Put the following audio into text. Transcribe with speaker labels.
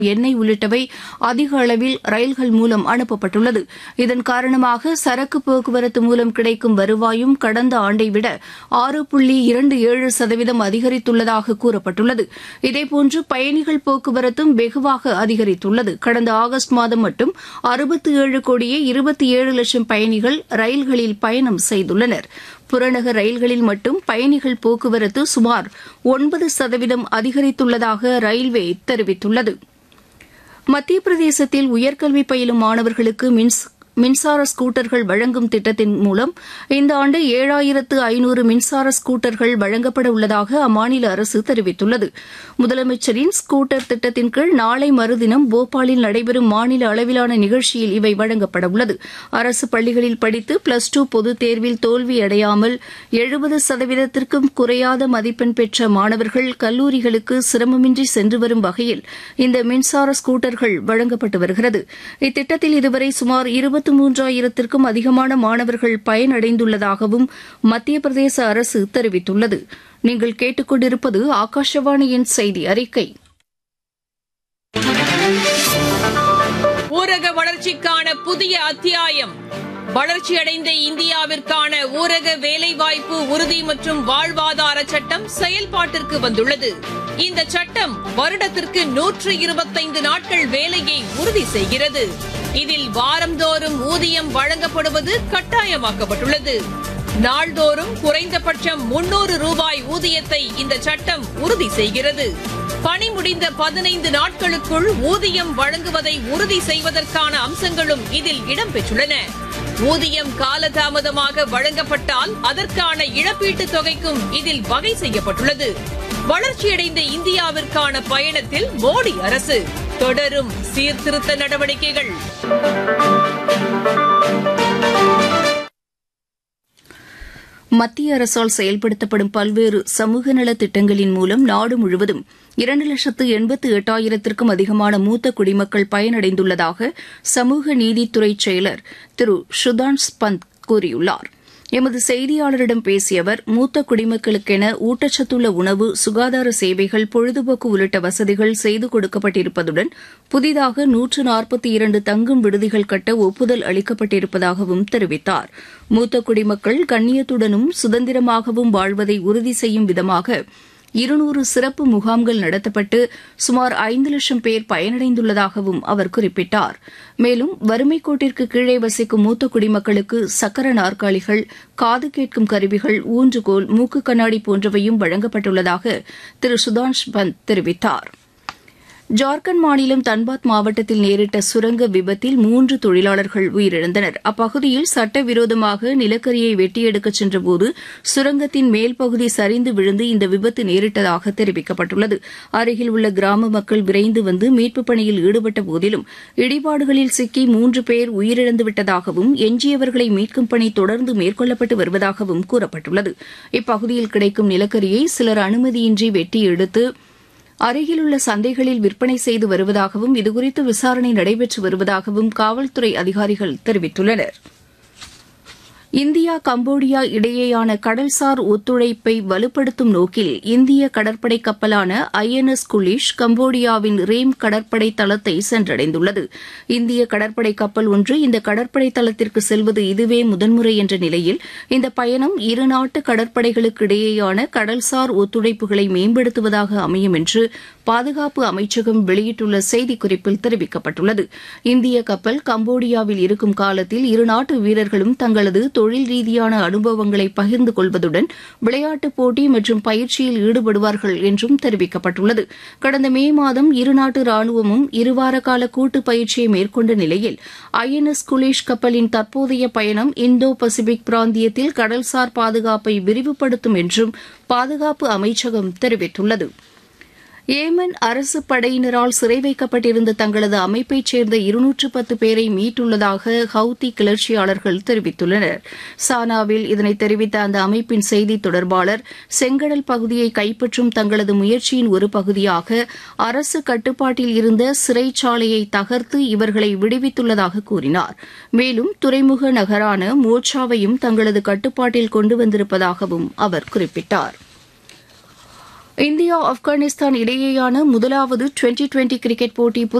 Speaker 1: எண்ணெய் உள்ளிட்டவை அதிக அளவில் ரயில்கள் மூலம் அனுப்பப்பட்டுள்ளது இதன் காரணமாக சரக்கு போக்குவரத்து மூலம் கிடைக்கும் வருவாயும் கடந்த ஆண்டை விட ஆறு புள்ளி இரண்டு ஏழு சதவீதம் அதிகரித்துள்ளதாக கூறப்பட்டுள்ளது இதேபோன்று பயணிகள் போக்குவரத்தும் வெகுவாக அதிகரித்துள்ளது கடந்த ஆகஸ்ட் மாதம் மட்டும் அறுபத்தி ஏழு கோடியே இருபத்தி ஏழு லட்சம் பயணிகள் ரயில்களில் பயணம் செய்துள்ளனர் புறநகர் ரயில்களில் மட்டும் பயணிகள் போக்குவரத்து சுமார் ஒன்பது சதவீதம் அதிகரித்துள்ளதாக ரயில்வே தெரிவித்துள்ளது மத்திய பிரதேசத்தில் உயர்கல்வி பயிலும் மாணவர்களுக்கு மின்ஸ் மின்சார ஸ்கூட்டர்கள் வழங்கும் திட்டத்தின் மூலம் இந்த ஆண்டு ஏழாயிரத்து ஐநூறு மின்சார ஸ்கூட்டர்கள் வழங்கப்பட உள்ளதாக அம்மாநில அரசு தெரிவித்துள்ளது முதலமைச்சரின் ஸ்கூட்டர் திட்டத்தின் கீழ் நாளை மறுதினம் போபாலில் நடைபெறும் மாநில அளவிலான நிகழ்ச்சியில் இவை வழங்கப்பட உள்ளது அரசு பள்ளிகளில் படித்து பிளஸ் டூ பொதுத் தேர்வில் தோல்வியடையாமல் எழுபது சதவீதத்திற்கும் குறையாத மதிப்பெண் பெற்ற மாணவர்கள் கல்லூரிகளுக்கு சிரமமின்றி சென்று வரும் வகையில் இந்த மின்சார ஸ்கூட்டர்கள் வழங்கப்பட்டு வருகிறது இத்திட்டத்தில் இதுவரை சுமார் இருபத்தி மூன்றாயிரத்திற்கும் அதிகமான மாணவர்கள் பயனடைந்துள்ளதாகவும் மத்திய பிரதேச அரசு தெரிவித்துள்ளது நீங்கள் கேட்டுக்கொண்டிருப்பது ஆகாஷவாணியின் செய்தி அறிக்கை
Speaker 2: ஊரக வளர்ச்சிக்கான புதிய அத்தியாயம் வளர்ச்சியடைந்த இந்தியாவிற்கான ஊரக வேலைவாய்ப்பு உறுதி மற்றும் வாழ்வாதார சட்டம் செயல்பாட்டிற்கு வந்துள்ளது இந்த சட்டம் வருடத்திற்கு நூற்று இருபத்தைந்து நாட்கள் வேலையை உறுதி செய்கிறது இதில் வாரந்தோறும் ஊதியம் வழங்கப்படுவது கட்டாயமாக்கப்பட்டுள்ளது நாள்தோறும் குறைந்தபட்சம் முன்னூறு ரூபாய் ஊதியத்தை இந்த சட்டம் உறுதி செய்கிறது பணி முடிந்த பதினைந்து நாட்களுக்குள் ஊதியம் வழங்குவதை உறுதி செய்வதற்கான அம்சங்களும் இதில் இடம்பெற்றுள்ளன ஊதியம் காலதாமதமாக வழங்கப்பட்டால் அதற்கான இழப்பீட்டுத் தொகைக்கும் இதில் வகை செய்யப்பட்டுள்ளது வளர்ச்சியடைந்த இந்தியாவிற்கான பயணத்தில் மோடி அரசு தொடரும் சீர்திருத்த நடவடிக்கைகள்
Speaker 1: மத்திய அரசால் செயல்படுத்தப்படும் பல்வேறு சமூக நலத் திட்டங்களின் மூலம் நாடு முழுவதும் இரண்டு லட்சத்து எண்பத்து எட்டாயிரத்திற்கும் அதிகமான மூத்த குடிமக்கள் பயனடைந்துள்ளதாக சமூக நீதித்துறை செயலர் திரு சுதான்ஷ் பந்த் கூறியுள்ளார் எமது செய்தியாளரிடம் பேசிய அவர் மூத்த குடிமக்களுக்கென ஊட்டச்சத்துள்ள உணவு சுகாதார சேவைகள் பொழுதுபோக்கு உள்ளிட்ட வசதிகள் செய்து கொடுக்கப்பட்டிருப்பதுடன் புதிதாக நூற்று நாற்பத்தி இரண்டு தங்கும் விடுதிகள் கட்ட ஒப்புதல் அளிக்கப்பட்டிருப்பதாகவும் தெரிவித்தார் மூத்த குடிமக்கள் கண்ணியத்துடனும் சுதந்திரமாகவும் வாழ்வதை உறுதி செய்யும் விதமாக இருநூறு சிறப்பு முகாம்கள் நடத்தப்பட்டு சுமார் ஐந்து லட்சம் பேர் பயனடைந்துள்ளதாகவும் அவர் குறிப்பிட்டார் மேலும் வறுமை கோட்டிற்கு கீழே வசிக்கும் மூத்த குடிமக்களுக்கு சக்கர நாற்காலிகள் காது கேட்கும் கருவிகள் ஊன்றுகோல் மூக்கு கண்ணாடி போன்றவையும் வழங்கப்பட்டுள்ளதாக திரு சுதான்ஷ் பந்த் தெரிவித்தார் ஜார்க்கண்ட் மாநிலம் தன்பாத் மாவட்டத்தில் நேரிட்ட சுரங்க விபத்தில் மூன்று தொழிலாளர்கள் உயிரிழந்தனர் அப்பகுதியில் சட்டவிரோதமாக நிலக்கரியை வெட்டியெடுக்கச் சென்றபோது சுரங்கத்தின் மேல் பகுதி சரிந்து விழுந்து இந்த விபத்து நேரிட்டதாக தெரிவிக்கப்பட்டுள்ளது அருகில் உள்ள கிராம மக்கள் விரைந்து வந்து மீட்புப் பணியில் ஈடுபட்ட போதிலும் இடிபாடுகளில் சிக்கி மூன்று பேர் உயிரிழந்துவிட்டதாகவும் எஞ்சியவர்களை மீட்கும் பணி தொடர்ந்து மேற்கொள்ளப்பட்டு வருவதாகவும் கூறப்பட்டுள்ளது இப்பகுதியில் கிடைக்கும் நிலக்கரியை சிலர் அனுமதியின்றி வெட்டி எடுத்து அருகிலுள்ள சந்தைகளில் விற்பனை செய்து வருவதாகவும் இதுகுறித்து விசாரணை நடைபெற்று வருவதாகவும் காவல்துறை அதிகாரிகள் தெரிவித்துள்ளனா் இந்தியா கம்போடியா இடையேயான கடல்சார் ஒத்துழைப்பை வலுப்படுத்தும் நோக்கில் இந்திய கடற்படை கப்பலான ஐ என் எஸ் குலிஷ் கம்போடியாவின் ரேம் கடற்படை தளத்தை சென்றடைந்துள்ளது இந்திய கடற்படை கப்பல் ஒன்று இந்த கடற்படை தளத்திற்கு செல்வது இதுவே முதன்முறை என்ற நிலையில் இந்த பயணம் இருநாட்டு கடற்படைகளுக்கு இடையேயான கடல்சார் ஒத்துழைப்புகளை மேம்படுத்துவதாக அமையும் என்று பாதுகாப்பு அமைச்சகம் வெளியிட்டுள்ள செய்திக்குறிப்பில் தெரிவிக்கப்பட்டுள்ளது இந்திய கப்பல் கம்போடியாவில் இருக்கும் காலத்தில் இருநாட்டு வீரர்களும் தங்களது தொழில் ரீதியான அனுபவங்களை பகிர்ந்து கொள்வதுடன் விளையாட்டுப் போட்டி மற்றும் பயிற்சியில் ஈடுபடுவார்கள் என்றும் தெரிவிக்கப்பட்டுள்ளது கடந்த மே மாதம் இருநாட்டு ராணுவமும் இருவார கால கூட்டு பயிற்சியை மேற்கொண்ட நிலையில் ஐ என் எஸ் குலேஷ் கப்பலின் தற்போதைய பயணம் இந்தோ பசிபிக் பிராந்தியத்தில் கடல்சார் பாதுகாப்பை விரிவுபடுத்தும் என்றும் பாதுகாப்பு அமைச்சகம் தெரிவித்துள்ளது ஏமன் அரசு படையினரால் சிறை வைக்கப்பட்டிருந்த தங்களது அமைப்பைச் சேர்ந்த இருநூற்று பத்து பேரை மீட்டுள்ளதாக ஹவுதி கிளர்ச்சியாளர்கள் தெரிவித்துள்ளனர் சானாவில் இதனை தெரிவித்த அந்த அமைப்பின் செய்தி தொடர்பாளர் செங்கடல் பகுதியை கைப்பற்றும் தங்களது முயற்சியின் ஒரு பகுதியாக அரசு கட்டுப்பாட்டில் இருந்த சிறைச்சாலையை தகர்த்து இவர்களை விடுவித்துள்ளதாக கூறினார் மேலும் துறைமுக நகரான மோச்சாவையும் தங்களது கட்டுப்பாட்டில் கொண்டு வந்திருப்பதாகவும் அவர் குறிப்பிட்டார் இந்தியா ஆப்கானிஸ்தான் இடையேயான முதலாவது டுவெண்டி டுவெண்டி கிரிக்கெட் போட்டி